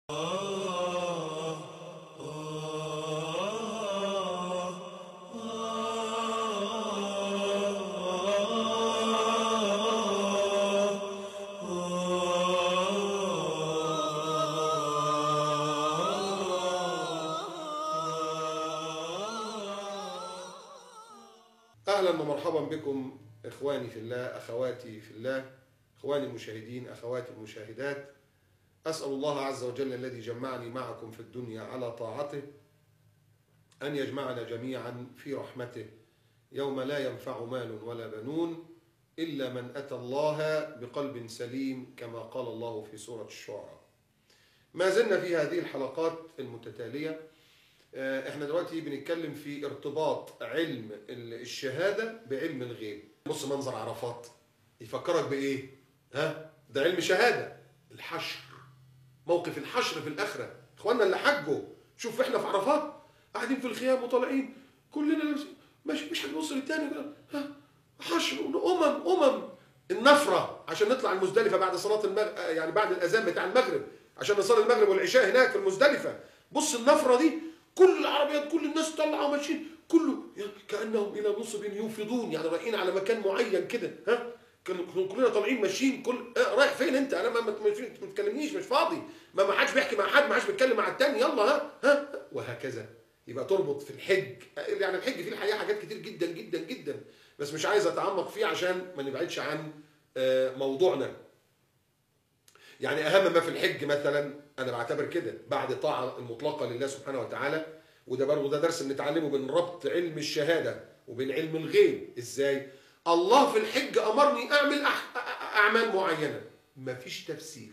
اهلا ومرحبا بكم اخواني في الله اخواتي في الله اخواني المشاهدين اخواتي المشاهدات اسال الله عز وجل الذي جمعني معكم في الدنيا على طاعته ان يجمعنا جميعا في رحمته يوم لا ينفع مال ولا بنون الا من اتى الله بقلب سليم كما قال الله في سوره الشعراء ما زلنا في هذه الحلقات المتتاليه آه، احنا دلوقتي بنتكلم في ارتباط علم الشهاده بعلم الغيب بص منظر عرفات يفكرك بايه ها ده علم شهاده الحشر موقف الحشر في الاخره اخواننا اللي حجوا شوف احنا في عرفات قاعدين في الخيام وطالعين كلنا لابسين ماشي مش هنبص للتاني كده ها حشر امم امم النفره عشان نطلع المزدلفه بعد صلاه المغرب يعني بعد الاذان بتاع المغرب عشان نصلي المغرب والعشاء هناك في المزدلفه بص النفره دي كل العربيات كل الناس طالعه وماشيين كله يعني كانهم الى نصب يوفضون يعني رايحين على مكان معين كده ها كانوا كلنا طالعين ماشيين كل آه رايح فين انت انا ما ما ما تكلمنيش مش فاضي ما ما حدش بيحكي مع حد ما حدش بيتكلم مع التاني يلا ها ها وهكذا يبقى تربط في الحج يعني الحج فيه الحقيقه حاجات كتير جدا جدا جدا بس مش عايز اتعمق فيه عشان ما نبعدش عن آه، موضوعنا يعني اهم ما في الحج مثلا انا بعتبر كده بعد الطاعه المطلقه لله سبحانه وتعالى وده برضه ده درس بنتعلمه بين ربط علم الشهاده وبين علم الغيب ازاي الله في الحج امرني اعمل أح- أ- اعمال معينه مفيش تفسير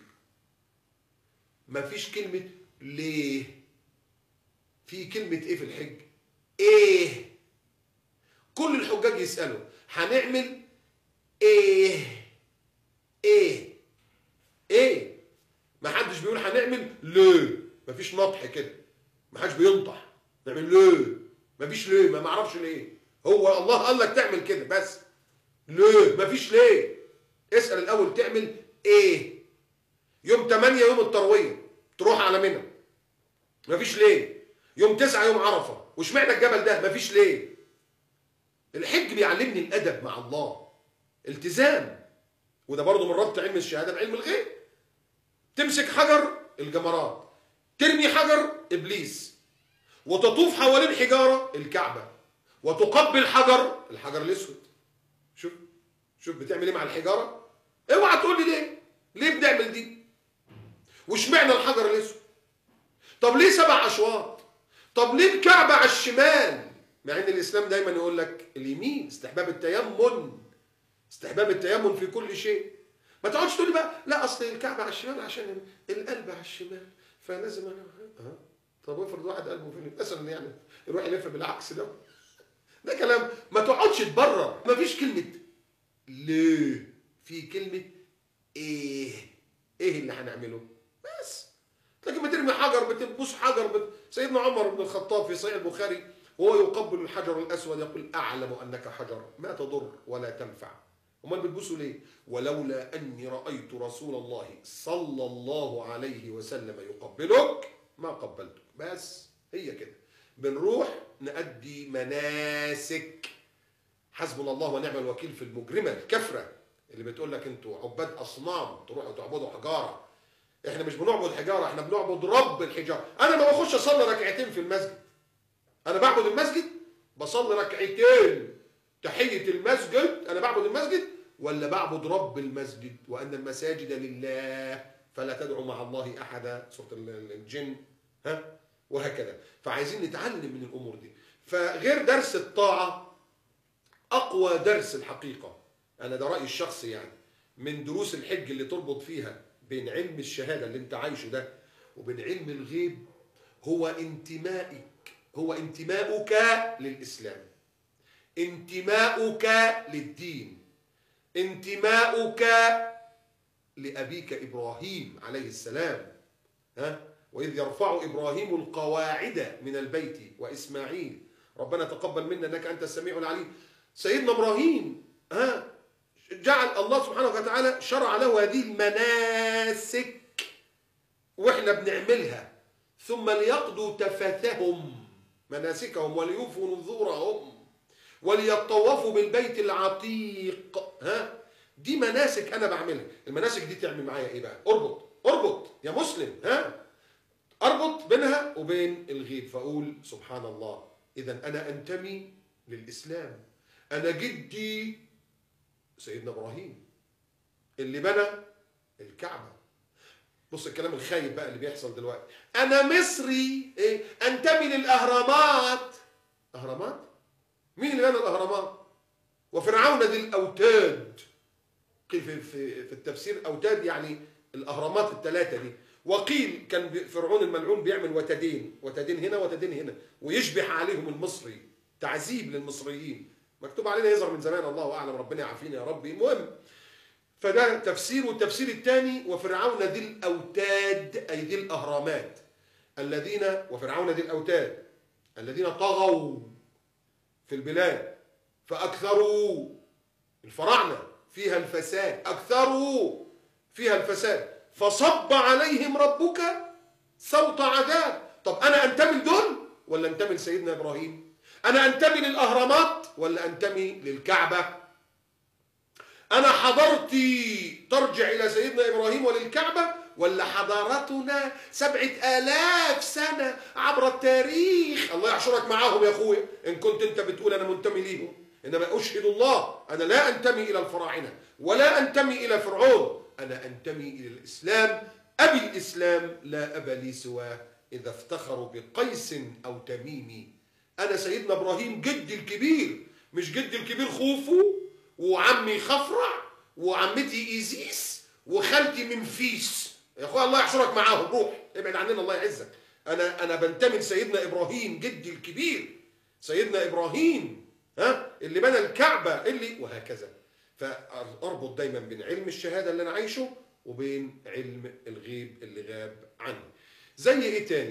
مفيش كلمه ليه في كلمه ايه في الحج ايه كل الحجاج يسالوا هنعمل ايه ايه ايه ما حدش بيقول هنعمل ليه مفيش نطح كده ما حدش بينطح نعمل ليه مفيش ليه ما معرفش ليه هو الله قال لك تعمل كده بس ليه مفيش ليه اسال الاول تعمل ايه يوم 8 يوم الترويه تروح على منى مفيش ليه يوم 9 يوم عرفه واشمعنى الجبل ده مفيش ليه الحج بيعلمني الادب مع الله التزام وده برضه من ربط علم الشهاده بعلم الغيب تمسك حجر الجمرات ترمي حجر ابليس وتطوف حوالين حجاره الكعبه وتقبل حجر الحجر الاسود شوف شوف بتعمل ايه مع الحجاره اوعى تقول لي ليه ليه بنعمل دي واشمعنى الحجر الاسود طب ليه سبع اشواط طب ليه الكعبه على الشمال مع ان الاسلام دايما يقول لك اليمين استحباب التيمم استحباب التيمم في كل شيء ما تقعدش تقول لي بقى لا اصل الكعبه على الشمال عشان القلب على الشمال فلازم انا ها طب افرض واحد قلبه فين مثلا يعني يروح يلف بالعكس ده ده كلام ما تقعدش تبرر ما فيش كلمه ليه في كلمه ايه ايه اللي هنعمله بس لكن ما ترمي حجر بتبوس حجر بت... سيدنا عمر بن الخطاب في صحيح البخاري وهو يقبل الحجر الاسود يقول اعلم انك حجر ما تضر ولا تنفع امال بتبوسوا ليه ولولا اني رايت رسول الله صلى الله عليه وسلم يقبلك ما قبلتك بس هي كده بنروح نأدي مناسك حسبنا الله ونعم الوكيل في المجرمه الكفره اللي بتقول لك انتوا عباد اصنام تروحوا تعبدوا حجاره احنا مش بنعبد حجاره احنا بنعبد رب الحجاره انا ما بخش اصلي ركعتين في المسجد انا بعبد المسجد بصلي ركعتين تحيه المسجد انا بعبد المسجد ولا بعبد رب المسجد وان المساجد لله فلا تدعوا مع الله احدا سوره الجن ها وهكذا فعايزين نتعلم من الامور دي فغير درس الطاعه اقوى درس الحقيقه انا ده رايي الشخصي يعني من دروس الحج اللي تربط فيها بين علم الشهاده اللي انت عايشه ده وبين علم الغيب هو انتمائك هو انتماؤك للاسلام انتماؤك للدين انتماؤك لابيك ابراهيم عليه السلام ها واذ يرفع ابراهيم القواعد من البيت واسماعيل ربنا تقبل منا انك انت السميع العليم سيدنا ابراهيم ها جعل الله سبحانه وتعالى شرع له هذه المناسك واحنا بنعملها ثم ليقضوا تفاثهم مناسكهم وليوفوا نذورهم وليطوفوا بالبيت العتيق ها دي مناسك انا بعملها المناسك دي تعمل معايا ايه بقى اربط اربط يا مسلم ها اربط بينها وبين الغيب فاقول سبحان الله اذا انا انتمي للاسلام انا جدي سيدنا ابراهيم اللي بنى الكعبه بص الكلام الخايب بقى اللي بيحصل دلوقتي انا مصري ايه انتمي للاهرامات اهرامات مين اللي بنى الاهرامات وفرعون ذي الاوتاد قيل في, في, في التفسير اوتاد يعني الاهرامات الثلاثه دي وقيل كان فرعون الملعون بيعمل وتدين وتدين هنا وتدين هنا ويشبح عليهم المصري تعذيب للمصريين مكتوب علينا يظهر من زمان الله اعلم ربنا يعافينا يا رب المهم فده تفسير والتفسير الثاني وفرعون ذي الاوتاد اي ذي الاهرامات الذين وفرعون ذي الاوتاد الذين طغوا في البلاد فاكثروا الفراعنه فيها الفساد اكثروا فيها الفساد فصب عليهم ربك صوت عذاب طب انا انتمي لدول ولا انتمي لسيدنا ابراهيم انا انتمي للاهرامات ولا انتمي للكعبه انا حضارتي ترجع الى سيدنا ابراهيم وللكعبه ولا حضارتنا سبعة آلاف سنة عبر التاريخ الله يحشرك معاهم يا أخويا إن كنت أنت بتقول أنا منتمي ليهم إنما أشهد الله أنا لا أنتمي إلى الفراعنة ولا أنتمي إلى فرعون أنا أنتمي إلى الإسلام أبي الإسلام لا أبا لي سواه إذا افتخروا بقيس أو تميمي أنا سيدنا إبراهيم جدي الكبير مش جدي الكبير خوفو وعمي خفرع وعمتي إيزيس وخالتي منفيس يا أخويا الله يحشرك معاهم روح ابعد عننا الله يعزك أنا أنا بنتمي لسيدنا إبراهيم جدي الكبير سيدنا إبراهيم ها اللي بنى الكعبة اللي وهكذا فاربط دايما بين علم الشهاده اللي انا عايشه وبين علم الغيب اللي غاب عني زي ايه تاني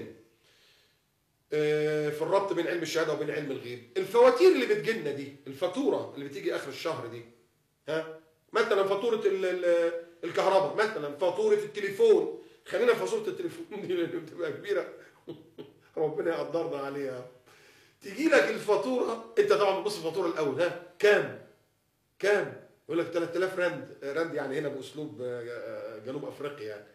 آه في الربط بين علم الشهاده وبين علم الغيب الفواتير اللي بتجيلنا دي الفاتوره اللي بتيجي اخر الشهر دي ها مثلا فاتوره الكهرباء مثلا فاتوره التليفون خلينا في فاتوره التليفون دي اللي بتبقى كبيره ربنا يقدرنا عليها تيجي لك الفاتوره انت طبعا بتبص الفاتوره الاول ها كام كام يقول لك 3000 رند رند يعني هنا باسلوب جنوب افريقيا يعني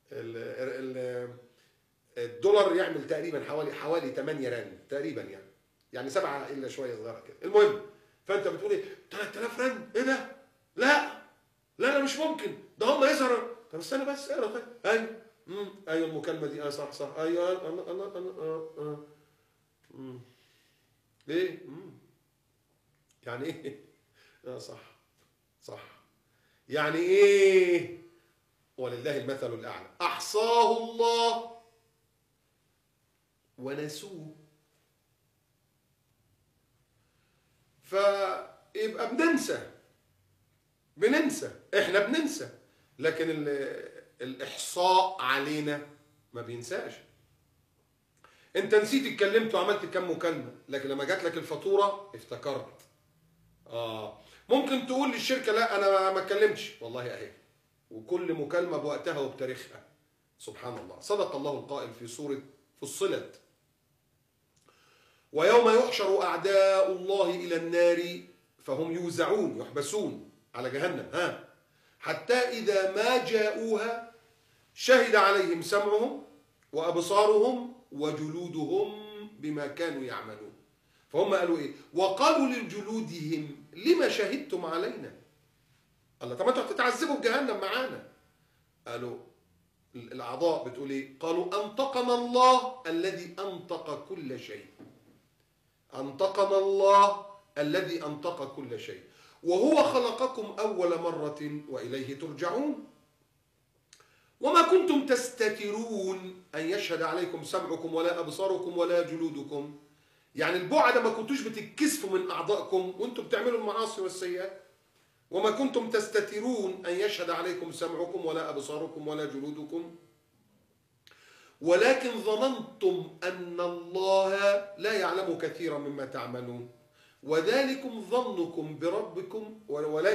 الدولار يعمل تقريبا حوالي حوالي 8 رند تقريبا يعني يعني سبعه الا شويه صغيره كده المهم فانت بتقول ايه 3000 رند ايه ده؟ لا لا لا مش ممكن ده هم يظهر طب استنى بس اقرا طيب ايوه امم ايوه المكالمه دي اه صح صح ايوه الله الله الله اه اه امم ليه؟ امم يعني ايه؟ اه صح صح يعني ايه ولله المثل الاعلى احصاه الله ونسوه فيبقى بننسى بننسى احنا بننسى لكن الاحصاء علينا ما بينساش انت نسيت اتكلمت وعملت كم مكالمه لكن لما جات لك الفاتوره افتكرت اه ممكن تقول للشركة لا أنا ما اتكلمتش والله أهي وكل مكالمة بوقتها وبتاريخها سبحان الله صدق الله القائل في سورة فصلت ويوم يحشر أعداء الله إلى النار فهم يوزعون يحبسون على جهنم ها حتى إذا ما جاءوها شهد عليهم سمعهم وأبصارهم وجلودهم بما كانوا يعملون فهم قالوا ايه وقالوا لجلودهم لما شهدتم علينا الله طب انتوا هتتعذبوا في جهنم معانا قالوا الاعضاء بتقول ايه قالوا انطقنا الله الذي انطق كل شيء انطقنا الله الذي انطق كل شيء وهو خلقكم اول مره واليه ترجعون وما كنتم تستترون ان يشهد عليكم سمعكم ولا ابصاركم ولا جلودكم يعني البعد ما كنتوش بتتكسفوا من اعضائكم وانتم بتعملوا المعاصي والسيئات وما كنتم تستترون ان يشهد عليكم سمعكم ولا ابصاركم ولا جلودكم ولكن ظننتم ان الله لا يعلم كثيرا مما تعملون وذلكم ظنكم بربكم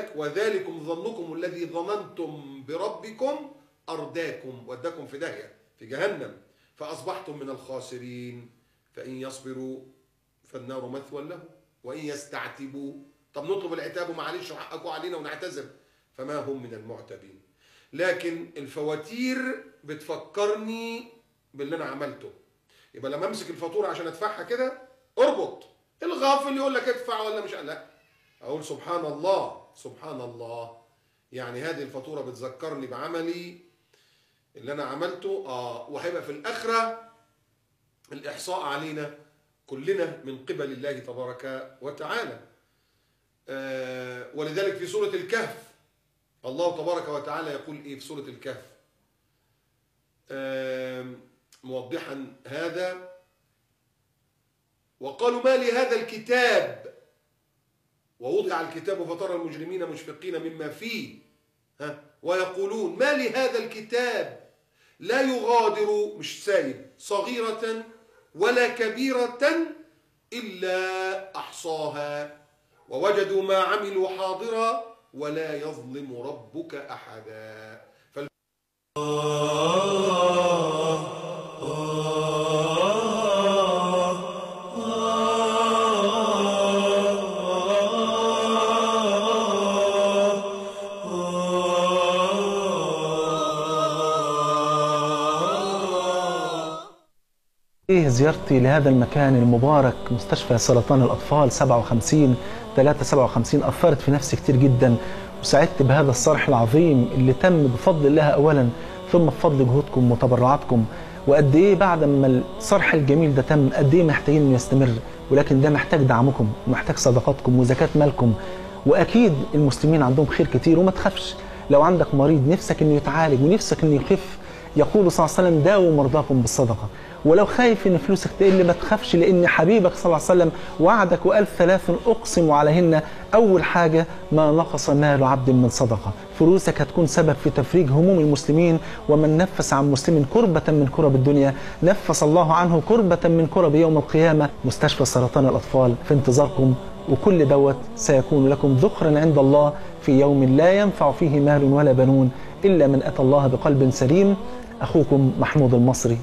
وذلكم ظنكم الذي ظننتم بربكم ارداكم وداكم في داهيه في جهنم فأصبحتم من الخاسرين فإن يصبروا فالنار مثوى له وإن يستعتبوا طب نطلب العتاب ومعلش وحقكوا علينا ونعتذر فما هم من المعتبين لكن الفواتير بتفكرني باللي انا عملته يبقى لما امسك الفاتوره عشان ادفعها كده اربط الغافل يقول لك ادفع ولا مش لا اقول سبحان الله سبحان الله يعني هذه الفاتوره بتذكرني بعملي اللي انا عملته اه وهيبقى في الاخره الاحصاء علينا كلنا من قبل الله تبارك وتعالى آه ولذلك في سوره الكهف الله تبارك وتعالى يقول ايه في سوره الكهف آه موضحا هذا وقالوا ما لهذا الكتاب ووضع الكتاب فترى المجرمين مشفقين مما فيه ها ويقولون ما لهذا الكتاب لا يغادر مش سايب صغيرة ولا كبيرة إلا أحصاها ووجدوا ما عملوا حاضرا ولا يظلم ربك أحدا فال... إيه زيارتي لهذا المكان المبارك مستشفى سرطان الأطفال 57 357 أثرت في نفسي كتير جدا وسعدت بهذا الصرح العظيم اللي تم بفضل الله أولا ثم بفضل جهودكم وتبرعاتكم وقد إيه بعد ما الصرح الجميل ده تم قد إيه محتاجين إنه يستمر ولكن ده محتاج دعمكم ومحتاج صدقاتكم وزكاة مالكم وأكيد المسلمين عندهم خير كتير وما تخافش لو عندك مريض نفسك إنه يتعالج ونفسك إنه يخف يقول صلى الله عليه وسلم داووا مرضاكم بالصدقه ولو خايف ان فلوسك تقل ما تخافش لان حبيبك صلى الله عليه وسلم وعدك وقال ثلاث اقسم عليهن اول حاجه ما نقص مال عبد من صدقه فلوسك هتكون سبب في تفريج هموم المسلمين ومن نفس عن مسلم كربة من كرب الدنيا نفس الله عنه كربة من كرب يوم القيامة مستشفى سرطان الأطفال في انتظاركم وكل دوت سيكون لكم ذخرا عند الله في يوم لا ينفع فيه مال ولا بنون إلا من أتى الله بقلب سليم أخوكم محمود المصري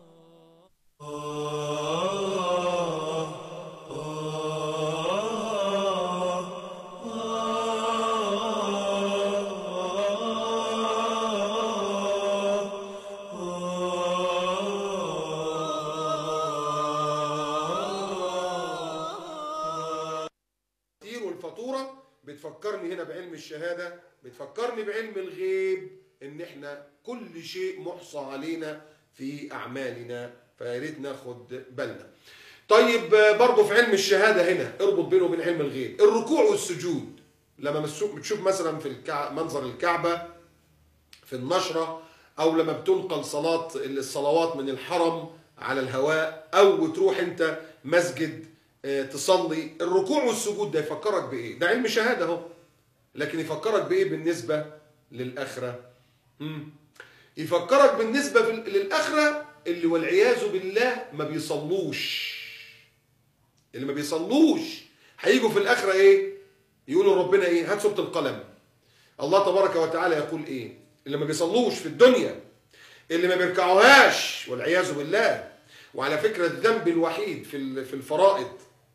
والفاتورة بتفكرني هنا بعلم الشهادة بتفكرني بعلم الغيب ان احنا كل شيء محصى علينا في اعمالنا فيا ريت ناخد بالنا طيب برضه في علم الشهاده هنا اربط بينه وبين علم الغيب الركوع والسجود لما بتشوف مثلا في الكع... منظر الكعبه في النشره او لما بتنقل صلاه الصلوات من الحرم على الهواء او بتروح انت مسجد تصلي الركوع والسجود ده يفكرك بايه ده علم شهاده اهو لكن يفكرك بايه بالنسبه للاخره مم. يفكرك بالنسبه للاخره اللي والعياذ بالله ما بيصلوش اللي ما بيصلوش هيجوا في الاخره ايه يقولوا ربنا ايه هات سوره القلم الله تبارك وتعالى يقول ايه اللي ما بيصلوش في الدنيا اللي ما بيركعوهاش والعياذ بالله وعلى فكره الذنب الوحيد في في الفرائض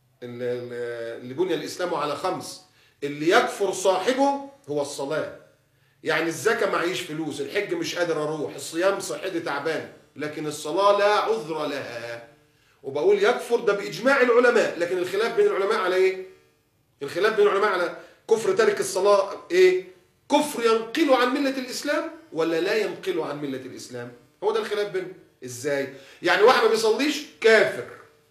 اللي بني الاسلام على خمس اللي يكفر صاحبه هو الصلاه يعني الزكاه معيش فلوس الحج مش قادر اروح الصيام صحتي تعبان لكن الصلاه لا عذر لها وبقول يكفر ده باجماع العلماء لكن الخلاف بين العلماء على ايه الخلاف بين العلماء على كفر تارك الصلاه ايه كفر ينقله عن مله الاسلام ولا لا ينقله عن مله الاسلام هو ده الخلاف بين ازاي يعني واحد ما بيصليش كافر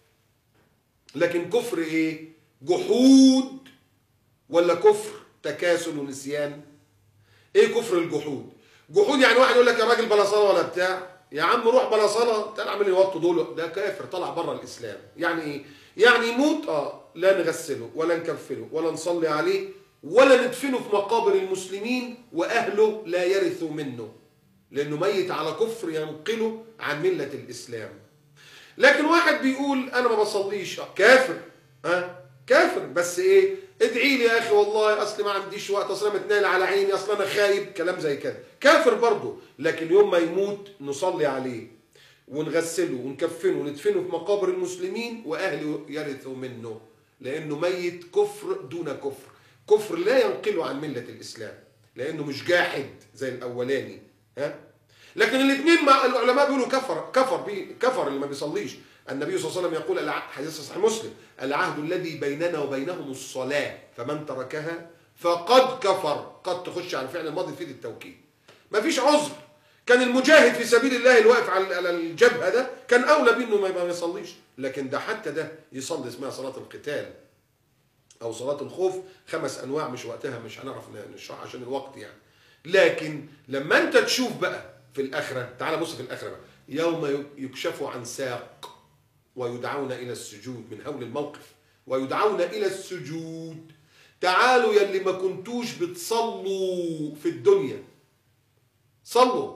لكن كفر ايه جحود ولا كفر تكاسل ونسيان ايه كفر الجحود جحود يعني واحد يقول لك يا راجل بلا صلاه ولا بتاع يا عم روح بلا صلاه تعال اعمل يوطوا دول ده كافر طلع بره الاسلام يعني ايه يعني يموت اه لا نغسله ولا نكفله ولا نصلي عليه ولا ندفنه في مقابر المسلمين واهله لا يرثوا منه لانه ميت على كفر ينقله عن مله الاسلام لكن واحد بيقول انا ما بصليش كافر ها كافر بس ايه ادعي لي يا اخي والله اصل ما عنديش وقت اصل انا متنايل على عيني اصل انا خايب كلام زي كده كافر برضه لكن يوم ما يموت نصلي عليه ونغسله ونكفنه وندفنه في مقابر المسلمين واهله يرثوا منه لانه ميت كفر دون كفر كفر لا ينقله عن مله الاسلام لانه مش جاحد زي الاولاني ها لكن الاثنين مع العلماء بيقولوا كفر كفر بي كفر اللي ما بيصليش النبي صلى الله عليه وسلم يقول الع- حديث صحيح مسلم العهد الذي بيننا وبينهم الصلاه فمن تركها فقد كفر قد تخش على الفعل الماضي تفيد التوكيد ما فيش عذر كان المجاهد في سبيل الله اللي واقف على على الجبهه ده كان اولى بيه انه ما يبقى ما يصليش لكن ده حتى ده يصلي اسمها صلاه القتال او صلاه الخوف خمس انواع مش وقتها مش هنعرف نشرح عشان الوقت يعني لكن لما انت تشوف بقى في الاخره تعال بص في الاخره بقى يوم يكشف عن ساق ويدعون الى السجود من هول الموقف ويدعون الى السجود تعالوا يلي ما كنتوش بتصلوا في الدنيا صلوا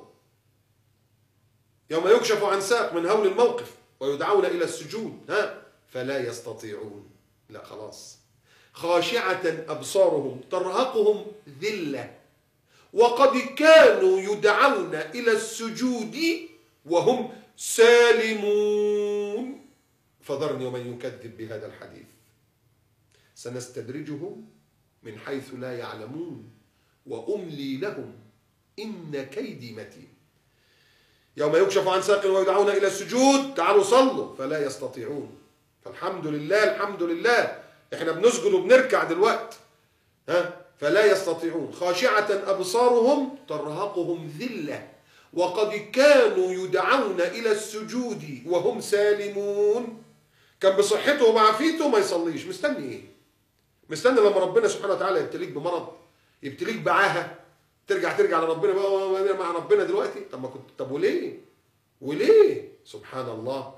يوم يكشف عن ساق من هول الموقف ويدعون الى السجود ها فلا يستطيعون لا خلاص خاشعة أبصارهم ترهقهم ذلة وقد كانوا يدعون إلى السجود وهم سالمون فذرني ومن يكذب بهذا الحديث سنستدرجهم من حيث لا يعلمون وأملي لهم إن كيدي متين يوم يكشف عن ساق ويدعون إلى السجود تعالوا صلوا فلا يستطيعون فالحمد لله الحمد لله احنا بنسجد وبنركع دلوقتي ها فلا يستطيعون خاشعة أبصارهم ترهقهم ذلة وقد كانوا يدعون إلى السجود وهم سالمون كان بصحته وبعافيته ما يصليش مستني ايه مستني لما ربنا سبحانه وتعالى يبتليك بمرض يبتليك بعاهة ترجع ترجع لربنا بقى مع ربنا دلوقتي طب ما كنت طب وليه وليه سبحان الله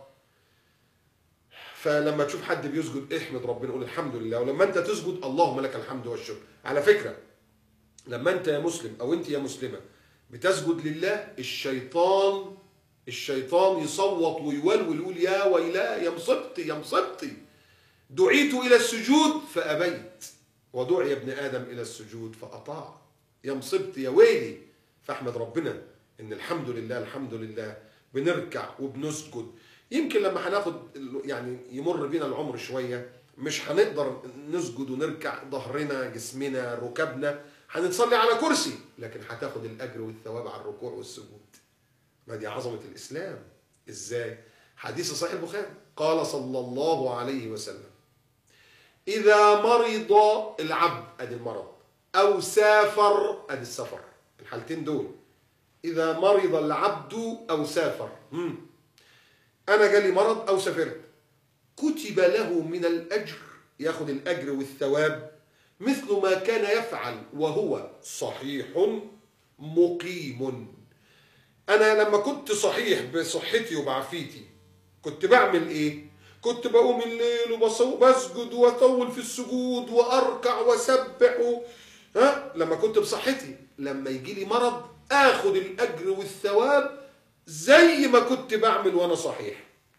فلما تشوف حد بيسجد احمد ربنا قول الحمد لله ولما انت تسجد اللهم لك الحمد والشكر على فكره لما انت يا مسلم او انت يا مسلمه بتسجد لله الشيطان الشيطان يصوت ويولول يقول يا ويلا يا مصبتي يا مصبتي دعيت الى السجود فابيت ودعي ابن ادم الى السجود فاطاع يا مصبتي يا ويلي فاحمد ربنا ان الحمد لله الحمد لله بنركع وبنسجد يمكن لما هناخد يعني يمر بينا العمر شويه مش هنقدر نسجد ونركع ظهرنا جسمنا ركبنا هنتصلي على كرسي لكن هتاخد الاجر والثواب على الركوع والسجود ما دي عظمه الاسلام ازاي حديث صحيح البخاري قال صلى الله عليه وسلم اذا مرض العبد ادي المرض او سافر ادي السفر الحالتين دول اذا مرض العبد او سافر مم. انا جالي مرض او سافرت كتب له من الاجر ياخد الاجر والثواب مثل ما كان يفعل وهو صحيح مقيم انا لما كنت صحيح بصحتي وبعافيتي كنت بعمل ايه كنت بقوم الليل وبسجد واطول في السجود واركع واسبح ها لما كنت بصحتي لما يجي لي مرض اخد الاجر والثواب زي ما كنت بعمل وانا صحيح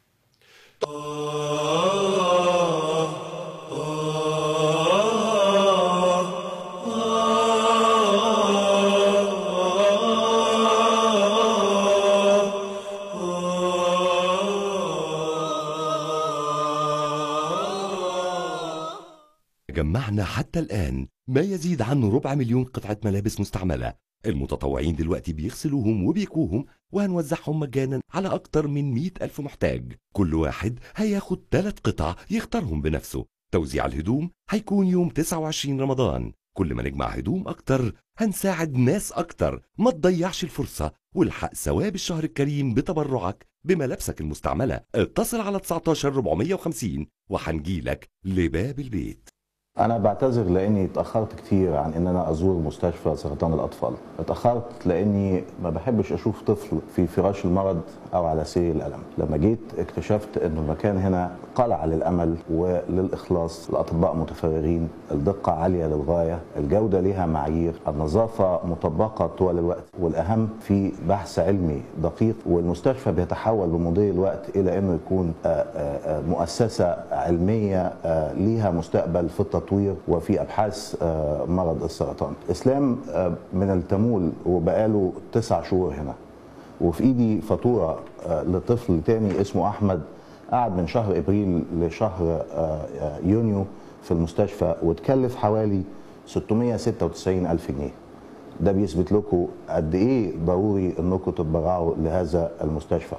جمعنا حتى الآن ما يزيد عن ربع مليون قطعة ملابس مستعملة المتطوعين دلوقتي بيغسلوهم وبيكوهم وهنوزعهم مجانا على أكتر من مئة ألف محتاج كل واحد هياخد ثلاث قطع يختارهم بنفسه توزيع الهدوم هيكون يوم 29 رمضان كل ما نجمع هدوم أكتر هنساعد ناس أكتر ما تضيعش الفرصة والحق ثواب الشهر الكريم بتبرعك بملابسك المستعملة اتصل على 19 450 وهنجيلك لباب البيت أنا بعتذر لأني اتأخرت كتير عن إن أنا أزور مستشفى سرطان الأطفال. اتأخرت لأني ما بحبش أشوف طفل في فراش المرض أو على سرير الألم. لما جيت اكتشفت إن المكان هنا قلعة للأمل وللإخلاص، الأطباء متفرغين، الدقة عالية للغاية، الجودة لها معايير، النظافة مطبقة طوال الوقت، والأهم في بحث علمي دقيق والمستشفى بيتحول بمضي الوقت إلى إنه يكون آه، آه، آه، مؤسسة علمية آه، ليها مستقبل في التطوير وفي ابحاث آه، مرض السرطان. اسلام آه، من التمول وبقاله تسع شهور هنا. وفي ايدي فاتوره آه، لطفل تاني اسمه احمد قعد من شهر ابريل لشهر آه، آه، يونيو في المستشفى وتكلف حوالي 696 الف جنيه ده بيثبت لكم قد ايه ضروري انكم تتبرعوا لهذا المستشفى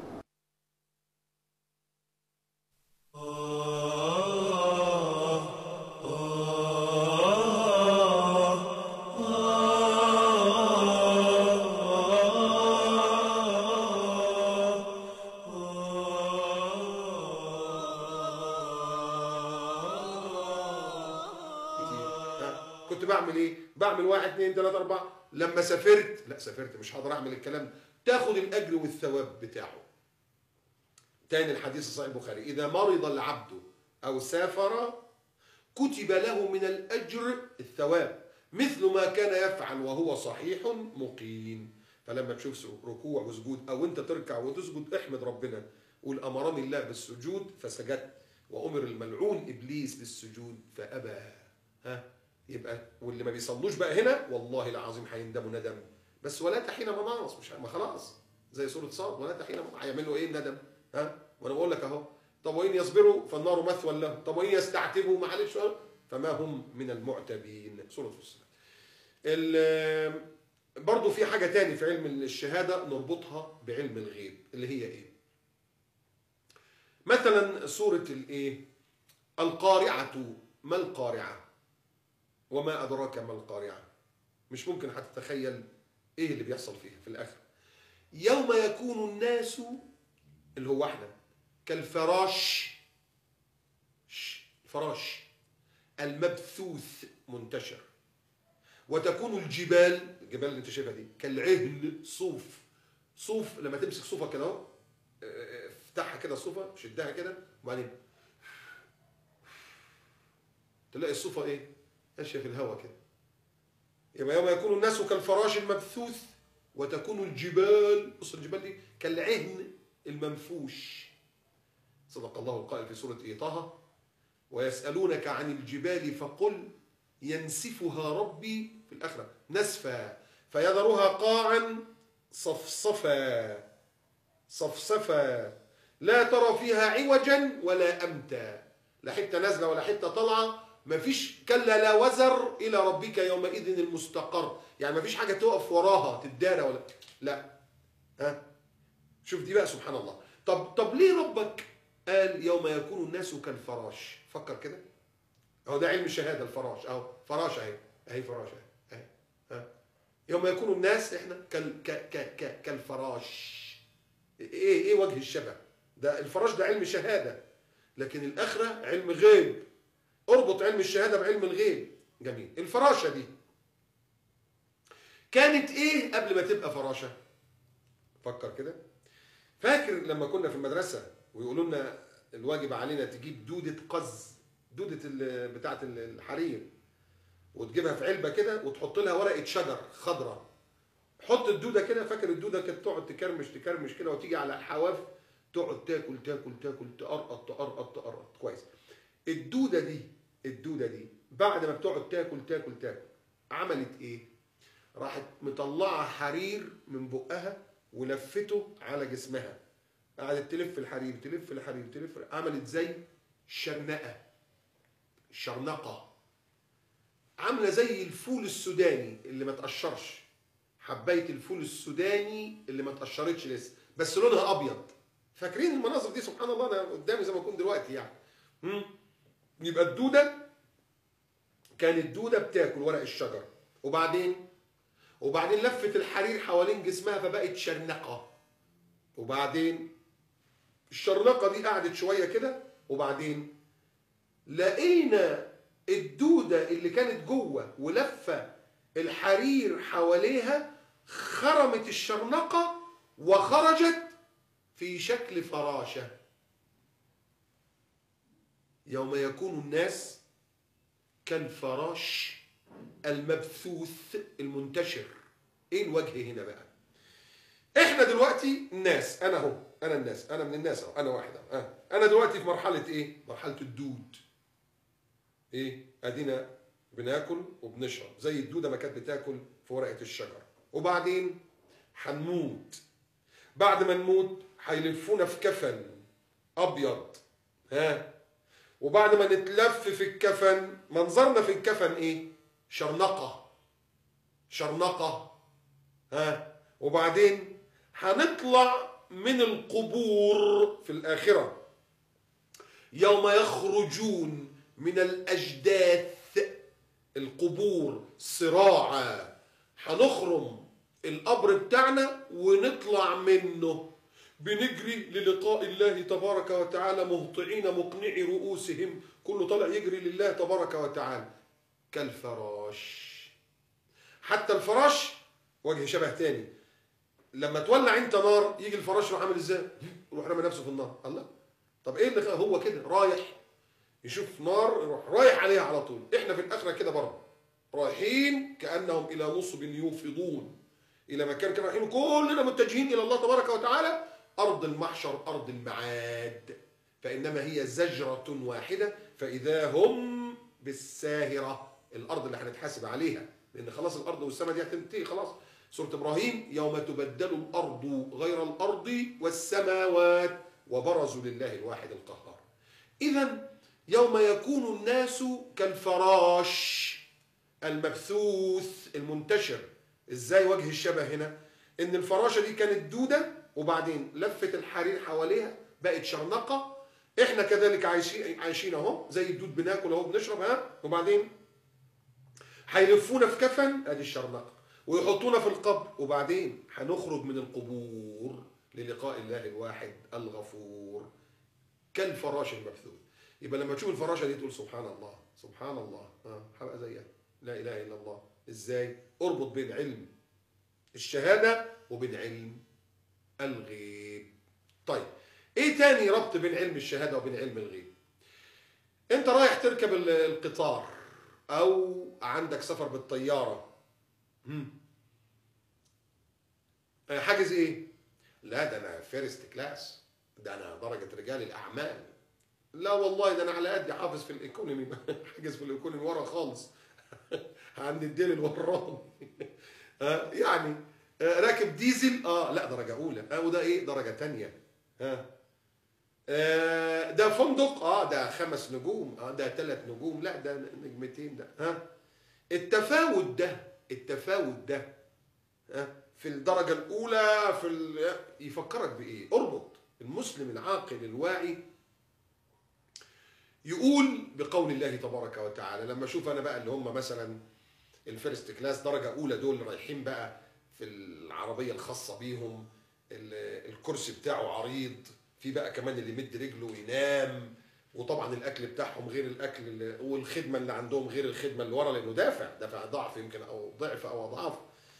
كتير ها؟ كنت بعمل ايه؟ بعمل واحد اثنين ثلاثة أربعة لما سافرت لا سافرت مش هقدر أعمل الكلام ده تاخد الأجر والثواب بتاعه تاني الحديث الصحيح البخاري إذا مرض العبد أو سافر كتب له من الأجر الثواب مثل ما كان يفعل وهو صحيح مقيم فلما تشوف ركوع وسجود أو أنت تركع وتسجد احمد ربنا قول أمرني الله بالسجود فسجدت وأمر الملعون إبليس بالسجود فأبى ها يبقى واللي ما بيصلوش بقى هنا والله العظيم هيندموا ندم بس ولا تحين مناص مش ما خلاص زي سورة صاد ولا تحين هيعملوا ايه الندم ها وانا بقول لك اهو طب وان يصبروا فالنار مثوى لهم طب وان يستعتبوا معلش فما هم من المعتبين سورة فصلت ال- برضو في حاجة تاني في علم الشهادة نربطها بعلم الغيب اللي هي ايه مثلا سورة الايه القارعة ما القارعة وما أدراك ما القارعة مش ممكن هتتخيل ايه اللي بيحصل فيها في الآخر يوم يكون الناس اللي هو احنا كالفراش ش- فراش المبثوث منتشر وتكون الجبال الجبال اللي انت شايفها دي كالعهن صوف صوف لما تمسك صوفه كده اهو اه، افتحها كده الصوفه شدها كده وبعدين تلاقي الصوفه ايه ماشيه في الهواء كده يبقى يوم يكون الناس كالفراش المبثوث وتكون الجبال بص الجبال دي كالعهن المنفوش صدق الله القائل في سورة إيه طه ويسألونك عن الجبال فقل ينسفها ربي في الآخرة نسفا فيذرها قاعا صفصفا صفصفا لا ترى فيها عوجا ولا أمتا لا حتة نازلة ولا حتة طالعة مفيش كلا لا وزر إلى ربك يومئذ المستقر يعني مفيش حاجة تقف وراها تدارى ولا لا ها شوف دي بقى سبحان الله طب طب ليه ربك قال يوم يكون الناس كالفراش فكر كده اهو ده علم الشهاده الفراش اهو فراش اهي اهي فراش اهي اهي ها يوم يكون الناس احنا كال ك ك ك كالفراش ايه ايه وجه الشبه ده الفراش ده علم شهاده لكن الاخره علم غيب اربط علم الشهاده بعلم الغيب جميل الفراشه دي كانت ايه قبل ما تبقى فراشه فكر كده فاكر لما كنا في المدرسه ويقولوا لنا الواجب علينا تجيب دوده قز دوده ال- بتاعه ال- الحرير وتجيبها في علبه كده وتحط لها ورقه شجر خضراء حط الدوده كده فاكر الدوده كانت تقعد تكرمش تكرمش كده وتيجي على الحواف تقعد تاكل تاكل تاكل تقرقط تقرقط تقرقط كويس الدوده دي الدوده دي بعد ما بتقعد تاكل تاكل تاكل عملت ايه راحت مطلعه حرير من بقها ولفته على جسمها قعدت تلف الحرير تلف الحرير تلف عملت زي الشرنقه الشرنقه عامله زي الفول السوداني اللي ما تقشرش حبايه الفول السوداني اللي ما تقشرتش لسه بس لونها ابيض فاكرين المناظر دي سبحان الله انا قدامي زي ما اكون دلوقتي يعني مم. يبقى الدوده كانت دوده بتاكل ورق الشجر وبعدين وبعدين لفت الحرير حوالين جسمها فبقت شرنقه وبعدين الشرنقه دي قعدت شويه كده وبعدين لقينا الدوده اللي كانت جوه ولفه الحرير حواليها خرمت الشرنقه وخرجت في شكل فراشه يوم يكون الناس كالفراش المبثوث المنتشر ايه الوجه هنا بقى احنا دلوقتي الناس انا اهو انا الناس انا من الناس اهو انا واحد اهو آه. انا دلوقتي في مرحله ايه مرحله الدود ايه ادينا بناكل وبنشرب زي الدوده ما كانت بتاكل في ورقه الشجر وبعدين هنموت بعد ما نموت هيلفونا في كفن ابيض ها وبعد ما نتلف في الكفن منظرنا في الكفن ايه شرنقه شرنقه ها وبعدين هنطلع من القبور في الاخره يوم يخرجون من الاجداث القبور صراعا هنخرم القبر بتاعنا ونطلع منه بنجري للقاء الله تبارك وتعالى مهطعين مقنعي رؤوسهم كله طالع يجري لله تبارك وتعالى كالفراش حتى الفراش وجه شبه تاني لما تولع انت نار يجي الفراش يروح عامل ازاي يروح رامي نفسه في النار الله طب ايه اللي خ- هو كده رايح يشوف نار يروح رايح عليها على طول احنا في الاخره كده برضه رايحين كانهم الى نصب يوفضون الى مكان كده رايحين كلنا متجهين الى الله تبارك وتعالى ارض المحشر ارض المعاد فانما هي زجره واحده فاذا هم بالساهره الارض اللي هنتحاسب عليها لان خلاص الارض والسماء دي هتنتهي خلاص سوره ابراهيم يوم تبدل الارض غير الارض والسماوات وبرزوا لله الواحد القهار اذا يوم يكون الناس كالفراش المبثوث المنتشر ازاي وجه الشبه هنا ان الفراشه دي كانت دوده وبعدين لفت الحرير حواليها بقت شرنقه احنا كذلك عايشين عايشين اهو زي الدود بناكل اهو بنشرب ها وبعدين هيلفونا في كفن ادي الشرنقه ويحطونا في القبر وبعدين هنخرج من القبور للقاء الله الواحد الغفور كالفراش المبثوث يبقى لما تشوف الفراشه دي تقول سبحان الله سبحان الله اه هبقى زيها لا اله الا الله ازاي اربط بين علم الشهاده وبين علم الغيب طيب ايه تاني ربط بين علم الشهاده وبين علم الغيب انت رايح تركب ال- القطار او عندك سفر بالطياره مم. آه، حاجز ايه لا ده انا فيرست كلاس ده انا درجه رجال الاعمال لا والله ده انا على قد حافظ في الايكونومي حاجز في الايكونومي ورا خالص عند الديل الوراني ها يعني آه، راكب ديزل اه لا درجه اولى اه وده ايه درجه تانية ها آه ده فندق اه ده خمس نجوم اه ده ثلاث نجوم لا ده نجمتين ده ها التفاوت ده التفاوت ده ها في الدرجه الاولى في ال... يفكرك بايه اربط المسلم العاقل الواعي يقول بقول الله تبارك وتعالى لما اشوف انا بقى اللي هم مثلا الفيرست كلاس درجه اولى دول رايحين بقى في العربيه الخاصه بيهم ال- الكرسي بتاعه عريض في بقى كمان اللي يمد رجله وينام وطبعا الاكل بتاعهم غير الاكل اللي والخدمه اللي عندهم غير الخدمه اللي ورا لانه دافع دافع ضعف يمكن او ضعف او اضعاف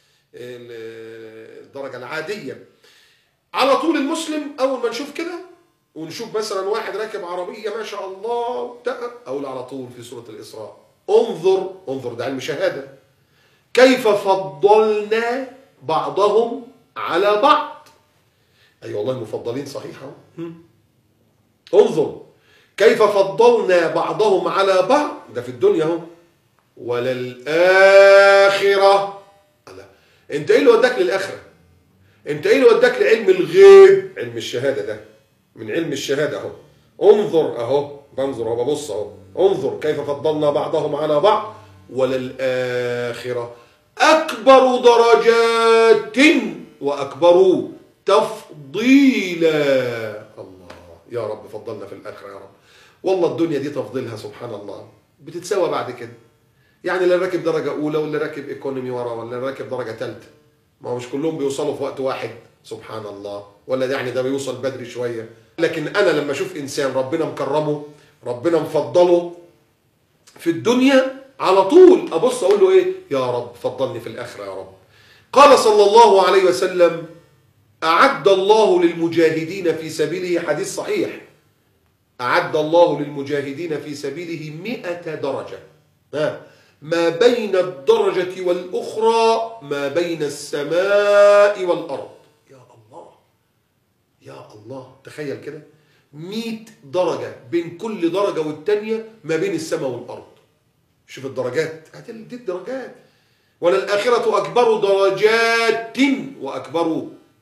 ال- الدرجه العاديه على طول المسلم اول ما نشوف كده ونشوف مثلا واحد راكب عربيه ما شاء الله بتاع اقول على طول في سوره الاسراء انظر انظر ده علم شهاده كيف فضلنا بعضهم على بعض اي أيوة والله المفضلين صحيح أهو. هم. انظر كيف فضلنا بعضهم على بعض ده في الدنيا اهو وللآخرة الله انت ايه اللي وداك للآخرة انت ايه اللي وداك لعلم الغيب علم الشهادة ده من علم الشهادة اهو انظر اهو بنظر اهو ببص اهو انظر كيف فضلنا بعضهم على بعض وللآخرة أكبر درجات وأكبر تفضيلا الله يا رب فضلنا في الآخرة يا رب والله الدنيا دي تفضيلها سبحان الله بتتساوى بعد كده يعني اللي راكب درجة أولى واللي راكب ايكونومي ورا واللي راكب درجة ثالثة ما هو مش كلهم بيوصلوا في وقت واحد سبحان الله ولا ده يعني ده بيوصل بدري شوية لكن أنا لما أشوف إنسان ربنا مكرمه ربنا مفضله في الدنيا على طول ابص اقول له ايه يا رب فضلني في الاخره يا رب قال صلى الله عليه وسلم اعد الله للمجاهدين في سبيله حديث صحيح اعد الله للمجاهدين في سبيله مئة درجه ها ما بين الدرجه والاخرى ما بين السماء والارض يا الله يا الله تخيل كده 100 درجة بين كل درجة والتانية ما بين السماء والأرض شوف الدرجات هات دي الدرجات وللآخرة أكبر درجات وأكبر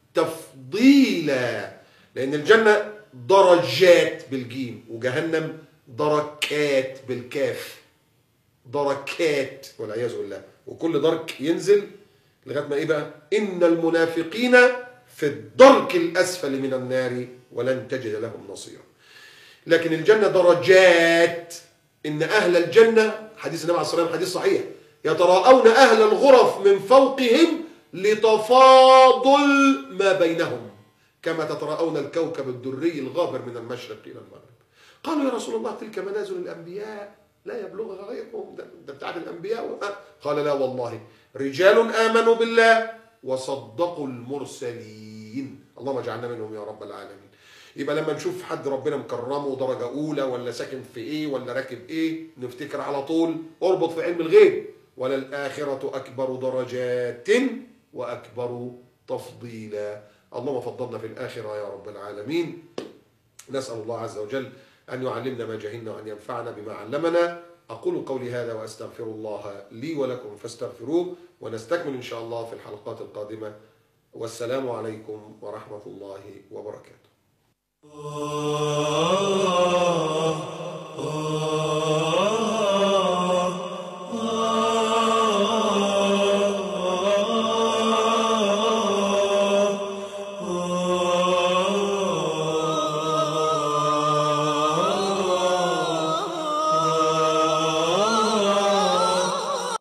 تفضيلا لأن الجنة درجات بالجيم وجهنم دركات بالكاف دركات والعياذ بالله وكل درك ينزل لغايه ما ايه بقى ان المنافقين في الدرك الاسفل من النار ولن تجد لهم نصيرا لكن الجنه درجات ان اهل الجنه حديث النبي عليه الصلاه والسلام حديث صحيح يتراءون اهل الغرف من فوقهم لتفاضل ما بينهم كما تتراءون الكوكب الدري الغابر من المشرق الى المغرب قالوا يا رسول الله تلك منازل الانبياء لا يبلغها غيرهم ده, ده بتاعت الانبياء قال لا والله رجال امنوا بالله وصدقوا المرسلين اللهم اجعلنا منهم يا رب العالمين يبقى لما نشوف حد ربنا مكرمه درجه اولى ولا ساكن في ايه ولا راكب ايه نفتكر على طول اربط في علم الغيب وللآخرة أكبر درجات وأكبر تفضيلا اللهم فضلنا في الآخرة يا رب العالمين نسأل الله عز وجل أن يعلمنا ما جهلنا وأن ينفعنا بما علمنا أقول قولي هذا وأستغفر الله لي ولكم فاستغفروه ونستكمل إن شاء الله في الحلقات القادمة والسلام عليكم ورحمة الله وبركاته